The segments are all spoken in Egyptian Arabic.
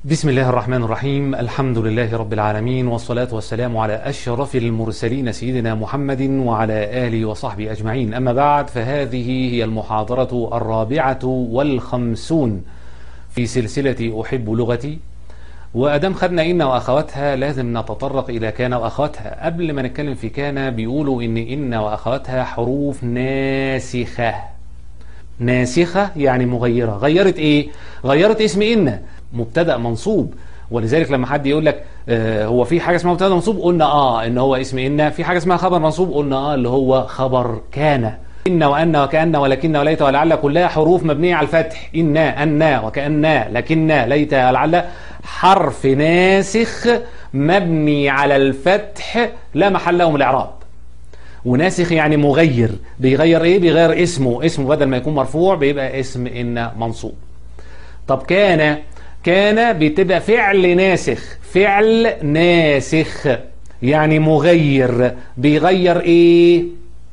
بسم الله الرحمن الرحيم الحمد لله رب العالمين والصلاة والسلام على أشرف المرسلين سيدنا محمد وعلى آله وصحبه أجمعين أما بعد فهذه هي المحاضرة الرابعة والخمسون في سلسلة أحب لغتي وأدام خدنا إن وأخواتها لازم نتطرق إلى كان وأخواتها قبل ما نتكلم في كان بيقولوا إن إن وأخواتها حروف ناسخة ناسخة يعني مغيرة غيرت إيه؟ غيرت اسم إن مبتدأ منصوب ولذلك لما حد يقول لك آه هو في حاجة اسمها مبتدأ منصوب قلنا آه إن هو اسم إن في حاجة اسمها خبر منصوب قلنا آه اللي هو خبر كان إن وأن وكأن ولكن وليت ولعل كلها حروف مبنية على الفتح إن أن وكأن لكن ليت ولعل حرف ناسخ مبني على الفتح لا محل له من الإعراب وناسخ يعني مغير بيغير ايه بيغير اسمه اسمه بدل ما يكون مرفوع بيبقى اسم ان منصوب طب كان كان بتبقى فعل ناسخ فعل ناسخ يعني مغير بيغير ايه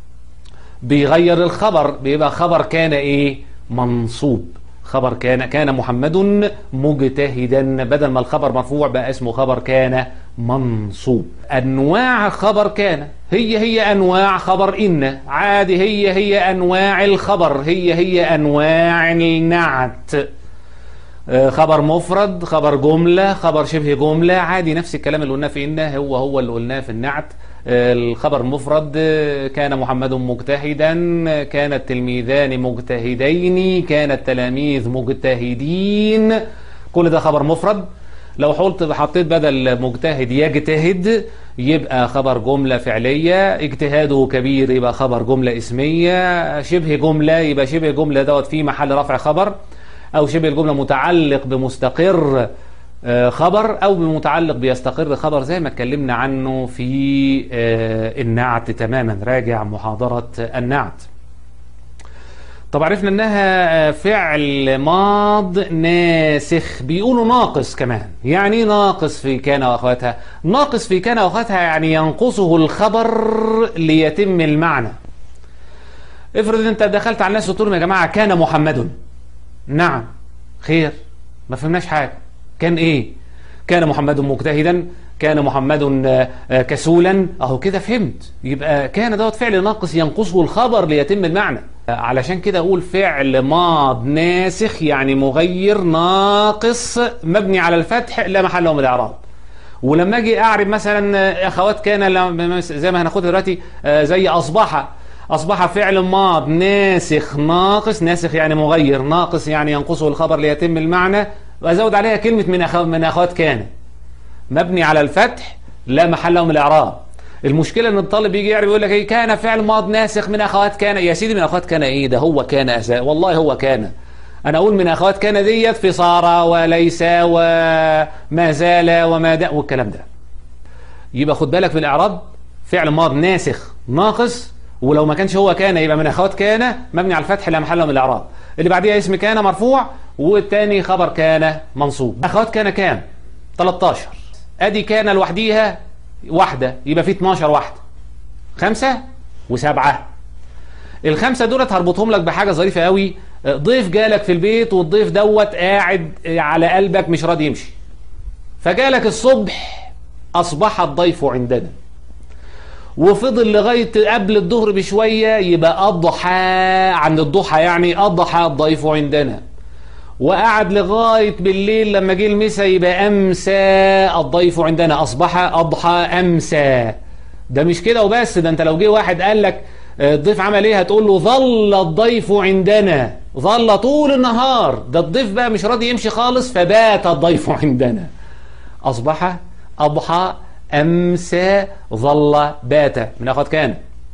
بيغير الخبر بيبقى خبر كان ايه منصوب خبر كان كان محمد مجتهدا بدل ما الخبر مرفوع بقى اسمه خبر كان منصوب انواع خبر كان هي هي انواع خبر ان عادي هي هي انواع الخبر هي هي انواع النعت خبر مفرد خبر جملة خبر شبه جملة عادي نفس الكلام اللي قلناه في إن هو هو اللي قلناه في النعت الخبر المفرد كان محمد مجتهدا كان التلميذان مجتهدين كان التلاميذ مجتهدين كل ده خبر مفرد لو حطيت حطيت بدل مجتهد يجتهد يبقى خبر جملة فعلية اجتهاده كبير يبقى خبر جملة اسمية شبه جملة يبقى شبه جملة دوت في محل رفع خبر أو شبه الجملة متعلق بمستقر خبر أو بمتعلق بيستقر خبر زي ما اتكلمنا عنه في النعت تماما راجع محاضرة النعت طب عرفنا انها فعل ماض ناسخ بيقولوا ناقص كمان يعني ناقص في كان واخواتها ناقص في كان واخواتها يعني ينقصه الخبر ليتم المعنى افرض انت دخلت على الناس وتقول لهم يا جماعه كان محمد نعم خير ما فهمناش حاجه كان ايه كان محمد مجتهدا كان محمد كسولا اهو كده فهمت يبقى كان دوت فعل ناقص ينقصه الخبر ليتم المعنى علشان كده اقول فعل ماض ناسخ يعني مغير ناقص مبني على الفتح لا محل له من الاعراب ولما اجي اعرب مثلا اخوات كان زي ما هناخدها دلوقتي زي اصبح أصبح فعل ماض ناسخ ناقص ناسخ يعني مغير ناقص يعني ينقصه الخبر ليتم المعنى وأزود عليها كلمة من أخو من أخوات كان مبني على الفتح لا محل له من الإعراب المشكلة إن الطالب يجي يعرف يقول لك إيه كان فعل ماض ناسخ من أخوات كان يا سيدي من أخوات كان إيه ده هو كان أساء والله هو كان أنا أقول من أخوات كان ديت في صار وليس وما زال وما دا والكلام ده يبقى خد بالك في الإعراب فعل ماض ناسخ ناقص ولو ما كانش هو كان يبقى من اخوات كان مبني على الفتح لا محل من الاعراب اللي بعديها اسم كان مرفوع والتاني خبر كان منصوب اخوات كان كام 13 ادي كان لوحديها واحده يبقى في 12 واحده خمسة وسبعة الخمسة دولت هربطهم لك بحاجة ظريفة قوي ضيف جالك في البيت والضيف دوت قاعد على قلبك مش راضي يمشي فجالك الصبح أصبح الضيف عندنا وفضل لغاية قبل الظهر بشوية يبقى أضحى عند الضحى يعني أضحى الضيف عندنا وقعد لغاية بالليل لما جه المسا يبقى أمسى الضيف عندنا أصبح أضحى أمسى ده مش كده وبس ده أنت لو جه واحد قال لك الضيف عمل إيه هتقول له ظل الضيف عندنا ظل طول النهار ده الضيف بقى مش راضي يمشي خالص فبات الضيف عندنا أصبح أضحى أمسى ظل بات من أخذ كان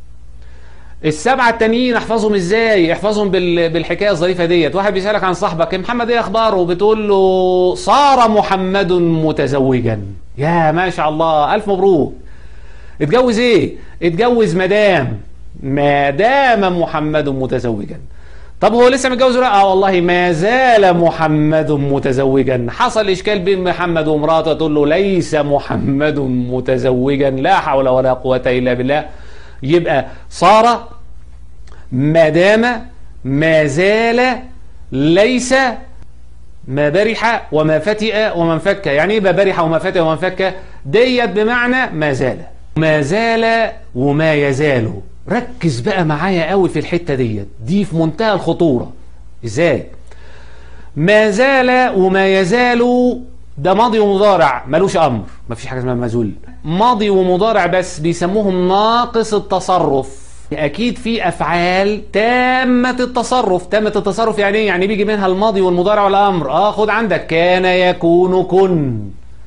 السبعة التانيين احفظهم ازاي احفظهم بالحكاية الظريفة ديت واحد بيسألك عن صاحبك محمد ايه اخباره بتقول له صار محمد متزوجا يا ما شاء الله الف مبروك اتجوز ايه اتجوز مدام ما دام محمد متزوجا طب هو لسه متجوز لا اه والله ما زال محمد متزوجا حصل اشكال بين محمد ومراته تقول له ليس محمد متزوجا لا حول ولا قوه الا بالله يبقى صار ما دام ما زال ليس ما برح وما فتئ وما انفك يعني ايه ما برح وما فتئ وما انفك ديت بمعنى ما زال ما زال وما يزال ركز بقى معايا قوي في الحتة ديت دي في منتهى الخطورة ازاي ما زال وما يزال ده ماضي ومضارع ملوش امر مفيش حاجه اسمها مزول ماضي ومضارع بس بيسموهم ناقص التصرف اكيد في افعال تامه التصرف تامه التصرف يعني ايه يعني بيجي منها الماضي والمضارع والامر اه خد عندك كان يكون كن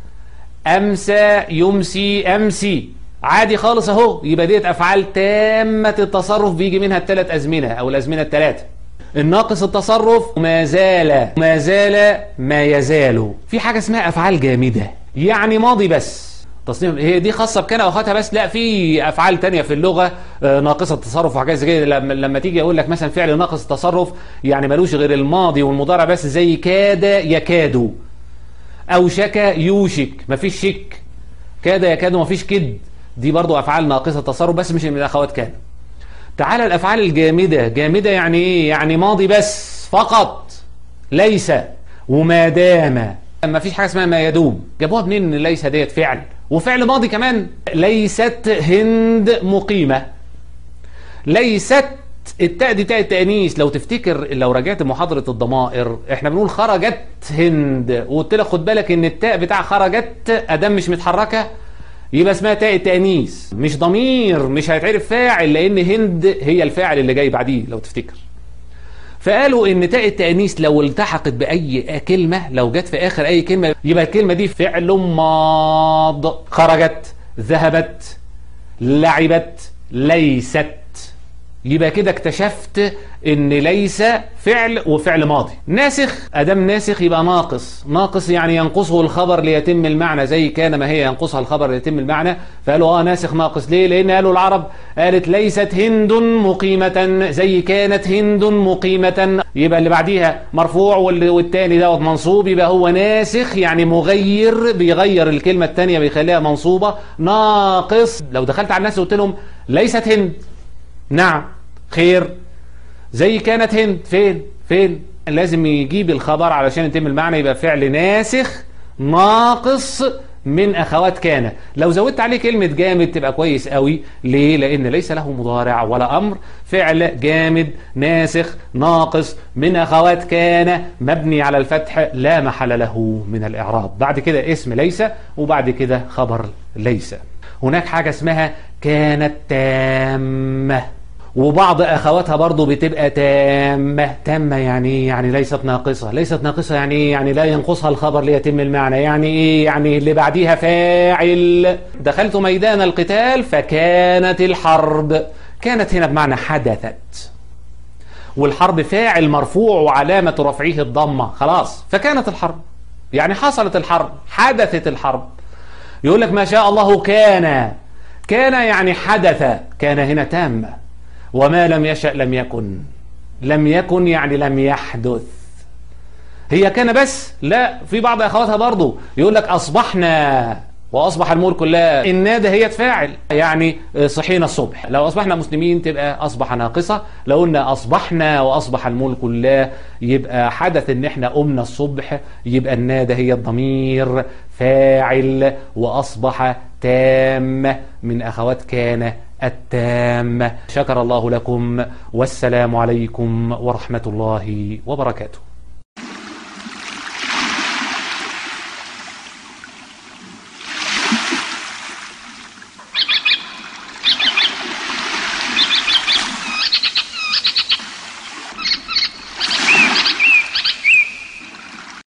امسى يمسي امسي عادي خالص اهو يبقى ديت افعال تامه التصرف بيجي منها الثلاث ازمنه او الازمنه الثلاثه الناقص التصرف ما زال ما زال ما يزال في حاجة اسمها أفعال جامدة يعني ماضي بس تصنيف هي دي خاصة بكان أخواتها بس لا في أفعال تانية في اللغة ناقصة التصرف وحاجات زي كده لما, لما تيجي أقول لك مثلا فعل ناقص التصرف يعني ملوش غير الماضي والمضارع بس زي كاد يكاد أو شك يوشك مفيش شك كاد يكاد مفيش كد دي برضو أفعال ناقصة التصرف بس مش من الأخوات كان تعالى الافعال الجامده جامده يعني ايه يعني ماضي بس فقط ليس وما دام ما فيش حاجه اسمها ما يدوم جابوها منين ان ليس ديت فعل وفعل ماضي كمان ليست هند مقيمه ليست التاء دي تاء التانيث لو تفتكر لو رجعت محاضره الضمائر احنا بنقول خرجت هند وقلت لك خد بالك ان التاء بتاع خرجت ادام مش متحركه يبقى اسمها تاء التانيث مش ضمير مش هيتعرف فاعل لان هند هي الفاعل اللي جاي بعديه لو تفتكر فقالوا ان تاء التانيث لو التحقت باي كلمه لو جت في اخر اي كلمه يبقى الكلمه دي فعل ماض خرجت ذهبت لعبت ليست يبقى كده اكتشفت ان ليس فعل وفعل ماضي ناسخ ادام ناسخ يبقى ناقص ناقص يعني ينقصه الخبر ليتم المعنى زي كان ما هي ينقصها الخبر ليتم المعنى فقالوا اه ناسخ ناقص ليه لان قالوا العرب قالت ليست هند مقيمة زي كانت هند مقيمة يبقى اللي بعديها مرفوع والتاني دوت منصوب يبقى هو ناسخ يعني مغير بيغير الكلمة التانية بيخليها منصوبة ناقص لو دخلت على الناس وقلت لهم ليست هند نعم خير زي كانت هند فين فين لازم يجيب الخبر علشان يتم المعنى يبقى فعل ناسخ ناقص من اخوات كان لو زودت عليه كلمة جامد تبقى كويس قوي ليه لان ليس له مضارع ولا امر فعل جامد ناسخ ناقص من اخوات كان مبني على الفتح لا محل له من الاعراب بعد كده اسم ليس وبعد كده خبر ليس هناك حاجة اسمها كانت تامة وبعض اخواتها برضو بتبقى تامة تامة يعني يعني ليست ناقصة ليست ناقصة يعني ايه يعني لا ينقصها الخبر ليتم المعنى يعني ايه يعني اللي بعديها فاعل دخلت ميدان القتال فكانت الحرب كانت هنا بمعنى حدثت والحرب فاعل مرفوع وعلامة رفعه الضمة خلاص فكانت الحرب يعني حصلت الحرب حدثت الحرب يقول لك ما شاء الله كان كان يعني حدث كان هنا تامة وما لم يشأ لم يكن لم يكن يعني لم يحدث هي كان بس لا في بعض اخواتها برضو يقول لك اصبحنا واصبح الملك كلها النادى هي فاعل يعني صحينا الصبح لو اصبحنا مسلمين تبقى اصبح ناقصه لو قلنا اصبحنا واصبح الملك لله يبقى حدث ان احنا قمنا الصبح يبقى النادى هي الضمير فاعل واصبح تام من اخوات كان التامه شكر الله لكم والسلام عليكم ورحمه الله وبركاته